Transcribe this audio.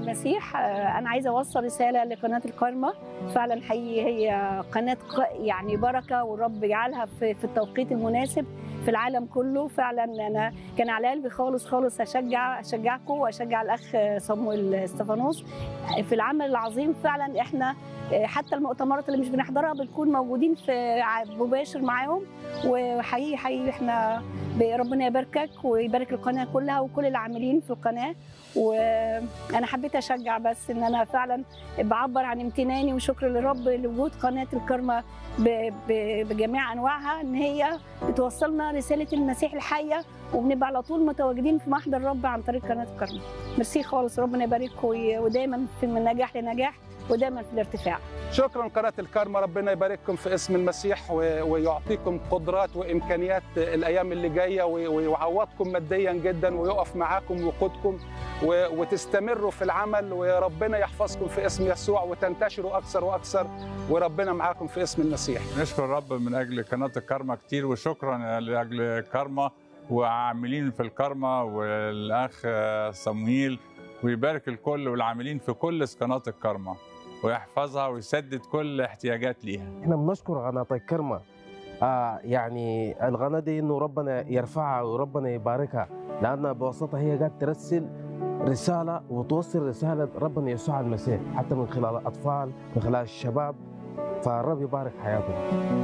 المسيح آه، انا عايزه اوصل رساله لقناه الكارما فعلا حقيقي هي قناه ق- يعني بركه والرب يجعلها في, في التوقيت المناسب في العالم كله فعلا انا كان على قلبي خالص خالص اشجع اشجعكم واشجع الاخ صمويل استفانوس في العمل العظيم فعلا احنا آه، حتى المؤتمرات اللي مش بنحضرها بنكون موجودين في ع- مباشر معاهم وحقيقي حقيقي احنا ب- ربنا يباركك ويبارك القناه كلها وكل العاملين في القناه وانا حبيت اشجع بس ان انا فعلا بعبر عن امتناني وشكر للرب لوجود قناه الكرمه ب- ب- بجميع انواعها ان هي بتوصلنا رساله المسيح الحيه وبنبقى على طول متواجدين في محضر الرب عن طريق قناه الكرمه ميرسي خالص ربنا يبارككم وي- ودايما في من نجاح لنجاح ودايما في الارتفاع شكرا قناة الكارما ربنا يبارككم في اسم المسيح و- ويعطيكم قدرات وإمكانيات الأيام اللي جاية و- ويعوضكم ماديا جدا ويقف معاكم ويقودكم و- وتستمروا في العمل وربنا يحفظكم في اسم يسوع وتنتشروا أكثر وأكثر وربنا معاكم في اسم المسيح نشكر الرب من اجل قناه الكارما كتير وشكرا لاجل كارما وعاملين في الكارما والاخ صمويل ويبارك الكل والعاملين في كل قناه الكارما ويحفظها ويسدد كل احتياجات ليها احنا بنشكر قناة الكرمة آه يعني القناة دي انه ربنا يرفعها وربنا يباركها لانها بواسطة هي قاعد ترسل رسالة وتوصل رسالة ربنا يسوع المسيح حتى من خلال الأطفال من خلال الشباب فالرب يبارك حياتهم